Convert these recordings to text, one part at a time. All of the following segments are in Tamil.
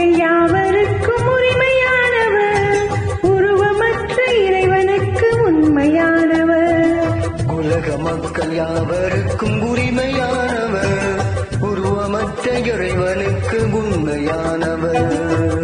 மக்கள் யாவருக்கும் உரிமையானவர் உருவமற்ற இறைவனுக்கு உண்மையானவர் உலக மக்கள் யாவருக்கும் உரிமையானவர் உருவமற்ற இறைவனுக்கு உண்மையானவர்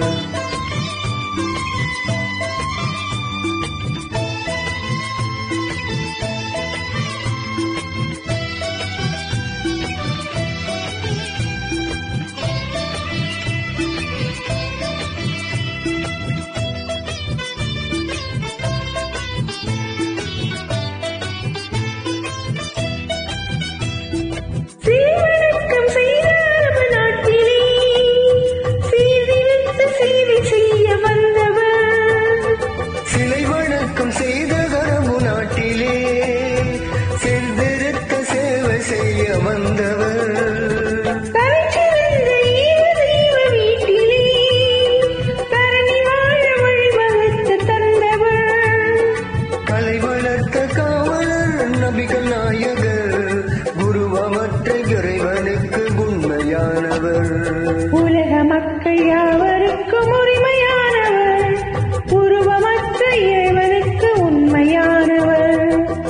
சீர்வணக்கம் செய்த அரபு நாட்டிலே சீர்திருத்த சேவை செய்ய வந்தவர் சிலை வணக்கம் செய்த கரமு நாட்டிலே செல்திருத்த சேவை செய்ய வந்தவர் தலைச்சிறந்த ஈர தெய்வ வீட்டிலே தரணி வாழ வழிவகுத்து தந்தவர் கலை வளர்த்த காவலர் நபிகள் நாயகர் குருவமற்ற இறைவனுக்கு உண்மையானவர் உலக மக்கள் யாவருக்கும் உரிமையானவர் உருவமற்ற இறைவனுக்கு உண்மையானவர்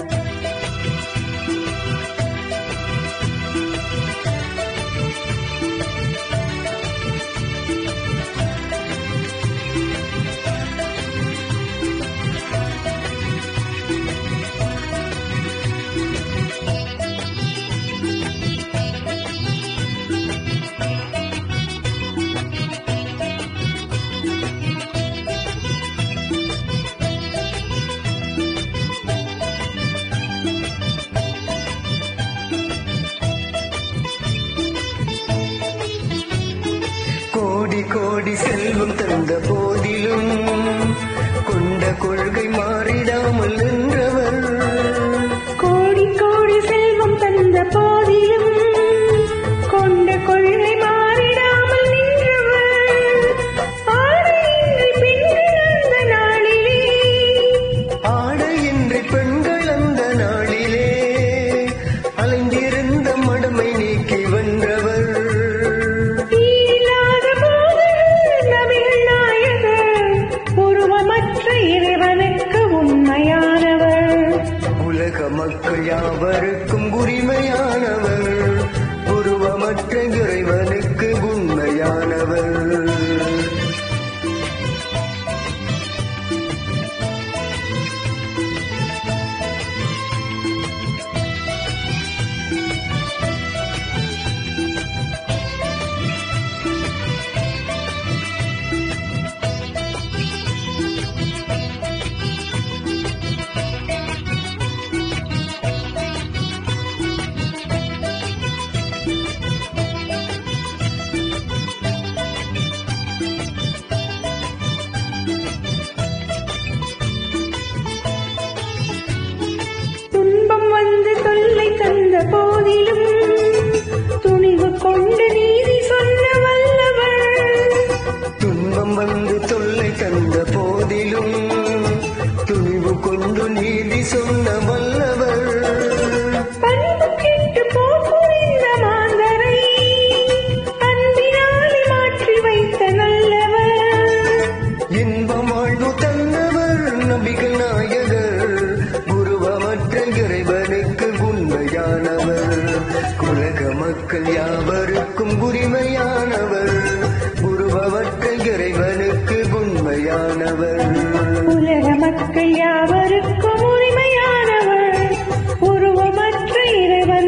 கோடி கோடி செல்வம் தந்த போதிலும் கொண்ட கொள்கை மாறிடாமல் நின்றவர் கோடி கோடி செல்வம் தந்த போதிலும் கொண்ட கொள்கை மாறிடாமல் நின்றவர் ஆடையின்றி பெண்கள் அந்த நாளிலே ஆடையின்றி பெண்கள் அந்த நாளிலே அலைந்திருந்த மடமை நீக்கி வென்றவர் ஈடாத போதகர் நபிகள் நாயகர் உருவமற்ற இறைவனுக்கு உண்மையானவர் உலக மக்கள் யாவருக்கும் உரிமையானவர் உருவமற்ற இறைவனுக்கு உண்மையானவர் துன்பம் வந்து தொல்லை தந்த போதிலும் துணிவு கொண்டு நீதி சொல்ல வல்லவர் துன்பம் வந்து தொல்லை தந்த போதிலும் துணிவு கொண்டு நீதி சொன்ன வல்லவர் பண்பு கெட்டு போக்கும் இந்த மாந்தரை அன்பினாலே மாற்றி வைத்த நல்லவர் இன்பம் வாழ்வு தந்தவர் நபிகள் நாயகர் உருவமற்ற இறைவனுக்கு உண்மையானவர் உலக மக்கள் யாவருக்கும் உரிமையானவர் உருவமற்ற இறைவனுக்கு உண்மையானவர் உலக மக்கள் யாவருக்கும் உரிமையானவர் உருவமற்ற இறைவன்